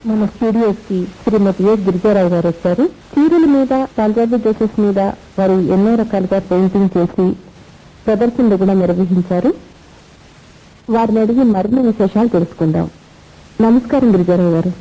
మన స్టూడియోకి శ్రీమతి ఏ గిరిజారావు గారు వచ్చారు చీరల మీద పంజాబీ డ్రెస్సెస్ మీద వారు ఎన్నో రకాలుగా పెయింటింగ్ చేసి ప్రదర్శనలు కూడా నిర్వహించారు వారిని అడిగి మరిన్ని విశేషాలు తెలుసుకుందాం నమస్కారం గిరిజారావు గారు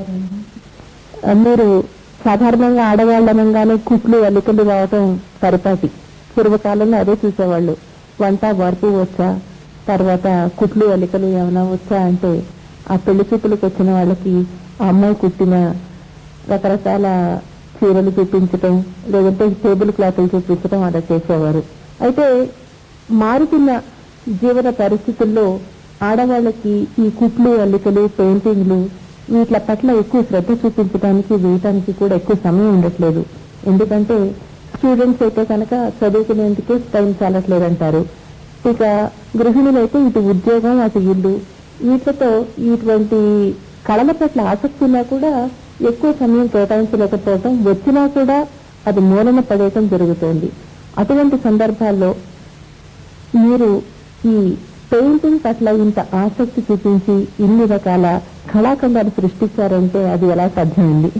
ఆ, మీరు సాధారణంగా ఆడవాళ్ళనంగానే కుట్లు అల్లికలు రావటం పరిపాటి పూర్వకాలంలో అదే చూసేవాళ్ళు వంట వార్పు వచ్చా తర్వాత కుట్లు అల్లికలు ఏమైనా వచ్చా అంటే ఆ పెళ్లి చూపులకు వచ్చిన వాళ్ళకి ఆ అమ్మాయి కుట్టిన రకరకాల చీరలు చూపించటం లేదంటే టేబుల్ క్లాతులు చూపించటం అలా చేసేవారు అయితే మారుతున్న జీవన పరిస్థితుల్లో ఆడవాళ్ళకి ఈ కుట్లు అల్లికలు పెయింటింగ్లు వీటి పట్ల ఎక్కువ శ్రద్ధ చూపించడానికి వేయటానికి కూడా ఎక్కువ సమయం ఉండట్లేదు ఎందుకంటే స్టూడెంట్స్ అయితే కనుక చదువుకునేందుకే టైం చాలట్లేదంటారు ఇక గృహిణులైతే ఇటు ఉద్యోగం అటు ఇల్లు వీటితో ఇటువంటి కళల పట్ల ఆసక్తి ఉన్నా కూడా ఎక్కువ సమయం కేటాయించలేకపోవటం వచ్చినా కూడా అది మూలన పడేయటం జరుగుతోంది అటువంటి సందర్భాల్లో మీరు ఈ పెయింటింగ్ పట్ల ఇంత ఆసక్తి చూపించి ఇన్ని రకాల కళాఖండాలు సృష్టించారంటే అది ఎలా సాధ్యమైంది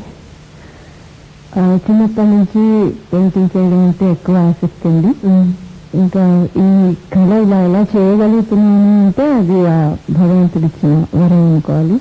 ఆ, చిన్నప్పటి నుంచి పెయింటింగ్ చేయడం అంటే ఎక్కువ ఆసక్తి ఉంది ఇంకా ఈ కళ ఇలా ఎలా చేయగలుగుతున్నాను అంటే అది ఆ భగవంతుడు ఇచ్చిన వరం అనుకోవాలి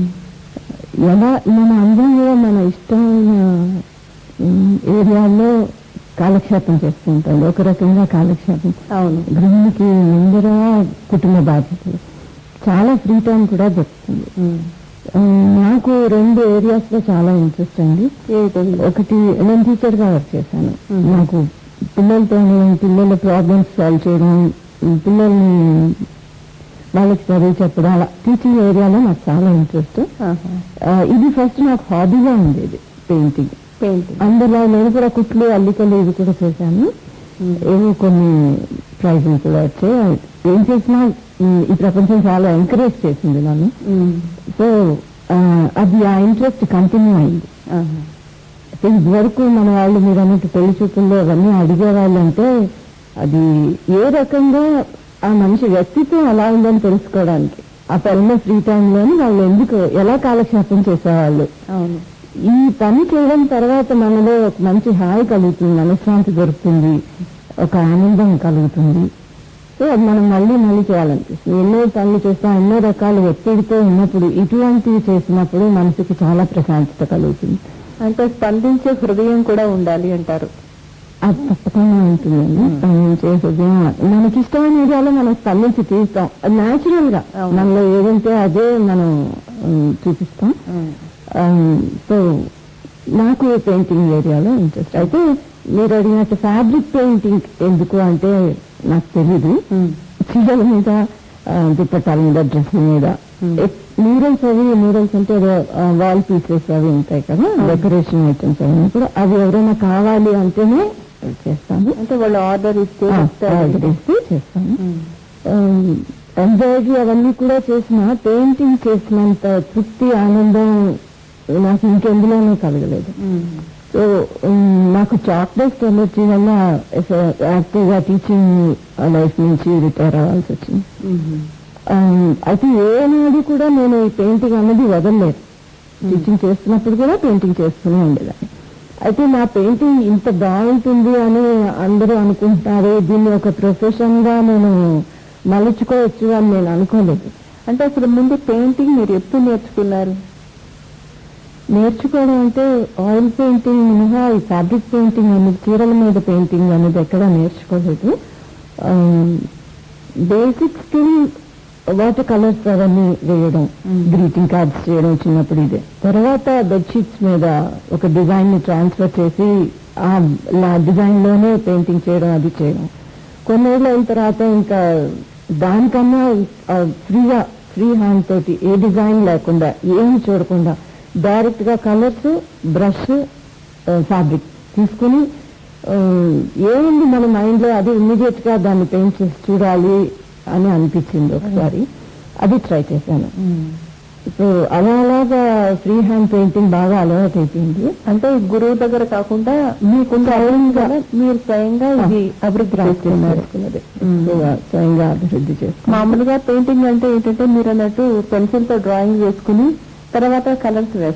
ఎలా మన అందరం కూడా మన ఇష్టమైన ఉమ్, ఏరియాల్లో కాలక్షేపం చేస్తూ ఉంటాం ఒక రకంగా కాలక్షేపం అవును గృహిణికి ముందర కుటుంబ బాధ్యతలు చాలా ఫ్రీ టైం కూడా దొరుకుతుంది ఆ, నాకు రెండు ఏరియాస్ లో చాలా ఇంట్రెస్ట్ అండి ఏమిటండి ఒకటి నేను టీచర్ గా వర్క్ చేశాను మ్మ్. నాకు పిల్లలతో పిల్లల ప్రాబ్లమ్స్ సాల్వ్ చేయడం పిల్లల్ని వాళ్ళకి చదువు చెప్పడం అలా టీచింగ్ ఏరియాలో నాకు చాలా ఇంట్రెస్ట్ ఇది ఫస్ట్ నాకు హాబీగా ఉండేది పెయింటింగ్ పెయింటింగ్ అందులో నేను కూడా కుట్లు అల్లికలు ఇది కూడా చేశాను ఏవో కొన్ని ప్రైజులు కూడా వచ్చాయి ఏం చేసినా ఉమ్, ఈ ప్రపంచం చాలా ఎంకరేజ్ చేసింది నన్ను సో ఆ, అది ఆ ఇంట్రెస్ట్ కంటిన్యూ అయింది అయితే ఇదివరకు మన వాళ్ళు మీరు అన్నట్టు పెళ్లి చూపుల్లో అవన్నీ అడిగేవాళ్ళు అంటే అది ఏ రకంగా ఆ మనిషి వ్యక్తిత్వం ఎలా ఉందని తెలుసుకోవడానికి ఆ పనిలో ఫ్రీ టైంలోని వాళ్ళు ఎందుకు ఎలా కాలక్షేపం చేసేవాళ్ళు అవును ఈ పని చేయడం తర్వాత మనలో ఒక మంచి హాయి కలుగుతుంది మనశ్శాంతి దొరుకుతుంది ఒక ఆనందం కలుగుతుంది సో అది మనం మళ్ళీ మళ్ళీ చేయాలనిపిస్తుంది ఎన్నో పనులు చేస్తాం ఎన్నో రకాల ఒత్తిడితో ఉన్నప్పుడు ఇటువంటివి చేసినప్పుడు మనసుకి చాలా ప్రశాంతత కలుగుతుంది అంటే స్పందించే హృదయం కూడా ఉండాలి అంటారు అది తప్పకుండా ఉంటుందండి స్పందించే హృదయం మనకి ఇష్టమైన ఏరియాలో మనం స్పందించి తీస్తాం అది న్యాచురల్ గా అవును. మనలో ఏదంటే అదే మనం ఉమ్, చూపిస్తాం సో నాకు పెయింటింగ్ ఏరియాలో ఇంట్రెస్ట్ అయితే మీరు అడిగినట్టు ఫ్యాబ్రిక్ పెయింటింగ్ ఎందుకు అంటే నాకు తెలీదు చీరల మీద ఆ, దుప్పట్టాల మీద డ్రెస్ మీద మ్యూరల్స్ అవి మ్యూరల్స్ అంటే వాల్ పీసెస్ అవి ఉంటాయి కదా డెకరేషన్ ఐటమ్స్ అవన్నీ కూడా అవి ఎవరైనా కావాలి అంటేనే చేస్తాను అంటే వాళ్ళు ఆర్డర్ ఇస్తే ఆ, ఇస్తారు. ఆర్డర్ ఇస్తే చేస్తాను ఉమ్. ఎంబ్రాయిడరీ అవన్నీ కూడా చేసిన పెయింటింగ్ చేసినంత తృప్తి ఆనందం నాకు ఇంకెందులోనూ కలగలేదు ఉమ్. సో ఉమ్, నాకు చాక్లెట్ ఎనర్జీ వల్ల యాక్టివ్ గా టీచింగ్ లైఫ్ నుంచి రిటైర్ అవ్వాల్సి వచ్చింది ఉమ్. ఉమ్, అయితే ఏనాడు కూడా నేను ఈ పెయింటింగ్ అన్నది వదలలేదు టీచింగ్ చేస్తున్నప్పుడు కూడా పెయింటింగ్ చేస్తూనే ఉండేదాన్ని అయితే నా పెయింటింగ్ ఇంత బాగుంటుంది అని అందరూ అనుకుంటున్నారు దీన్ని ఒక ప్రొఫెషన్ గా నేను మలుచుకోవచ్చు అని నేను అనుకోలేదు అంటే అసలు ముందు పెయింటింగ్ మీరు ఎప్పుడు నేర్చుకున్నారు నేర్చుకోవడం అంటే ఆయిల్ పెయింటింగ్ మినహా ఈ ఫ్యాబ్రిక్ పెయింటింగ్ అనేది చీరల మీద పెయింటింగ్ అనేది ఎక్కడా నేర్చుకోలేదు బేసిక్ స్కిల్ వాటర్ కలర్స్ అవన్నీ వేయడం Mm. గ్రీటింగ్ కార్డ్స్ చేయడం చిన్నప్పుడు ఇదే తర్వాత బెడ్షీట్స్ మీద ఒక డిజైన్ ని ట్రాన్స్ఫర్ చేసి ఆ డిజైన్ లోనే పెయింటింగ్ చేయడం అది చేయడం కొన్నేళ్ళు అయిన తర్వాత ఇంకా దానికన్నా ఫ్రీగా ఫ్రీ హ్యాండ్ తోటి ఏ డిజైన్ లేకుండా ఏమి చూడకుండా డైరెక్ట్ గా కలర్స్ బ్రష్ ఫ్యాబ్రిక్ తీసుకుని ఆ, ఏముంది మన మైండ్ లో అది ఇమ్మీడియట్ గా దాన్ని పెయింట్ చేసి చూడాలి అని అనిపించింది ఒకసారి అది ట్రై చేశాను సో అలా అలాగా ఫ్రీ హ్యాండ్ పెయింటింగ్ బాగా అలవాటు అయిపోయింది అంటే గురువు దగ్గర కాకుండా మీకుండే స్వయంగా. అవగాహన మీరు స్వయంగా ఇది అభివృద్ధి చేసుకున్నారు చేసుకున్నది మ్మ్. ఎక్కువగా స్వయంగా అభివృద్ధి చేసుకున్నాను మామూలుగా పెయింటింగ్ అంటే ఏంటంటే మీరు అన్నట్టు పెన్సిల్ తో డ్రాయింగ్ వేసుకుని తర్వాత కలర్స్ వేస్తారు